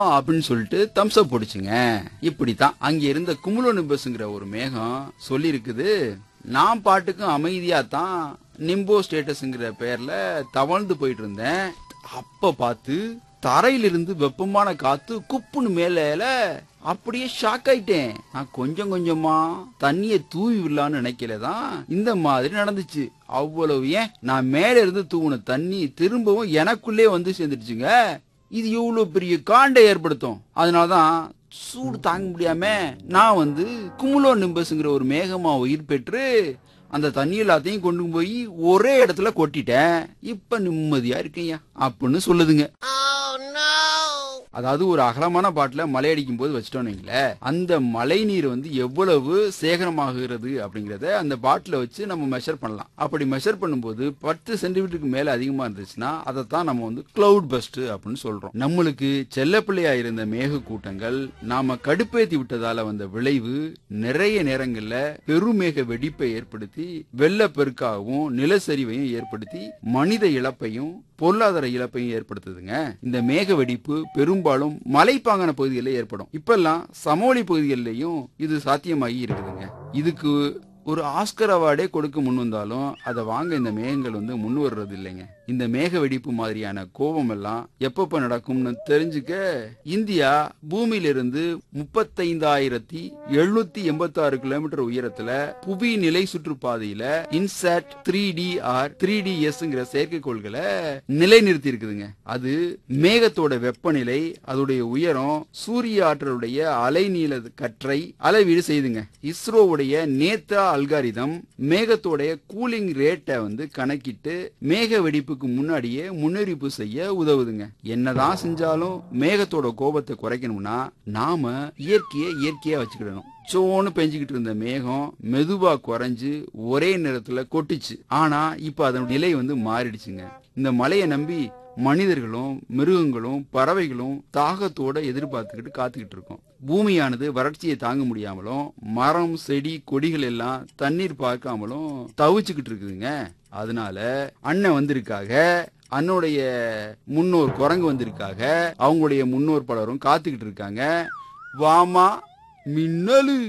அப்படின்னு சொல்லிட்டு தம்ஸ் அப் போடுச்சுங்க இப்படித்தான் அங்க இருந்த குமுலோனிம்பஸ்ங்கிற ஒரு மேகம் சொல்லி இருக்குது நான் பாட்டுக்கும் அமைதியா தான் நிம்போ ஸ்டேட்டஸ்ங்கிற பேர்ல தவழ்ந்து போயிட்டு இருந்தேன் அப்ப பார்த்து தரையிலிருந்து வெப்பமான காத்து குப்புன்னு மேல அப்படியே ஷாக் ஆயிட்டேன் நான் கொஞ்சம் கொஞ்சமா தண்ணிய தூவி விடலான்னு நினைக்கல தான் இந்த மாதிரி நடந்துச்சு அவ்வளவு ஏன் நான் மேல இருந்து தூவுன தண்ணி திரும்பவும் எனக்குள்ளே வந்து சேர்ந்துடுச்சுங்க இது எவ்வளவு பெரிய காண்டை ஏற்படுத்தும் அதனாலதான் சூடு தாங்க முடியாம நான் வந்து குமுலோ நிம்பஸ்ங்கிற ஒரு மேகமா உயிர் பெற்று அந்த தண்ணி எல்லாத்தையும் கொண்டு போய் ஒரே இடத்துல கொட்டிட்டேன் இப்ப நிம்மதியா இருக்கீங்க அப்படின்னு சொல்லுதுங்க அதாவது ஒரு அகலமான பாட்டில மழை அடிக்கும் போது வச்சிட்டோம்னு வைங்களேன், அந்த மழை நீர் வந்து எவ்வளவு சேகரமாகிறது அப்படிங்கறத அந்த பாட்டில வச்சு நம்ம மெஷர் பண்ணலாம் அப்படி மெஷர் பண்ணும்போது பத்து சென்டிமீட்டருக்கு மேல அதிகமா இருந்துச்சுன்னா அதைத்தான் நம்ம வந்து கிளவுட் பஸ்ட் அப்படின்னு சொல்றோம் நம்மளுக்கு செல்லப்பிள்ளையா இருந்த மேக கூட்டங்கள் நாம கடுப்பேத்தி விட்டதால வந்த விளைவு நிறைய நேரங்கள்ல பெருமேக வெடிப்பை ஏற்படுத்தி வெள்ளப்பெருக்காகவும் நிலச்சரிவையும் ஏற்படுத்தி மனித இழப்பையும் பொருளாதார இழப்பையும் ஏற்படுத்துதுங்க இந்த மேக வெடிப்பு பெரும்பாலும் மலைப்பாங்கான பகுதிகளில் ஏற்படும் இப்பெல்லாம் சமவெளி பகுதிகளிலையும் இது சாத்தியமாகி இருக்குதுங்க இதுக்கு ஒரு ஆஸ்கர் அவார்டே கொடுக்க முன் வந்தாலும் அதை வாங்க இந்த மேகங்கள் வந்து முன் வர்றது இல்லைங்க இந்த மேக வெடிப்பு மாதிரியான கோபம் எல்லாம் எப்பப்ப நடக்கும்னு தெரிஞ்சுக்க இந்தியா பூமியிலிருந்து முப்பத்தைந்தாயிரத்தி எழுநூத்தி எண்பத்தி ஆறு கிலோமீட்டர் உயரத்துல புவி நிலை சுற்றுப்பாதையில INSAT three D R three D எஸ்ங்கிற செயற்கைக்கோள்களை நிலைநிறுத்தி இருக்குதுங்க அது மேகத்தோட வெப்பநிலை அதோடைய உயரம் சூரிய ஆற்றலுடைய அலைநீள கற்றை அளவீடு செய்துங்க இஸ்ரோவுடைய நேத்தா அல்காரிதம் மேகத்தோடைய கூலிங் ரேட்டை வந்து கணக்கிட்டு மேக வெடிப்புக்கு முன்னாடியே முன்னறிவிப்பு செய்ய உதவுதுங்க என்னதான் செஞ்சாலும் மேகத்தோட கோபத்தை குறைக்கணும்னா நாம இயற்கையை இயற்கையா வச்சுக்கிடணும் சோன்னு பெஞ்சுக்கிட்டு இருந்த மேகம் மெதுவா குறைஞ்சு ஒரே நேரத்துல கொட்டுச்சு ஆனா இப்ப அதன் நிலை வந்து மாறிடுச்சுங்க இந்த மழையை நம்பி மனிதர்களும் மிருகங்களும் பறவைகளும் தாகத்தோட எதிர்பார்த்துக்கிட்டு காத்துக்கிட்டு இருக்கோம் பூமியானது வறட்சியை தாங்க முடியாமலும் மரம் செடி கொடிகள் எல்லாம் தண்ணீர் பார்க்காமலும் தவிச்சுக்கிட்டு இருக்குதுங்க அதனால அண்ணன் வந்திருக்காக அண்ணனுடைய முன்னோர் குரங்கு வந்திருக்காக அவங்களுடைய முன்னோர் பலரும் காத்துக்கிட்டு இருக்காங்க வாமா மின்னலு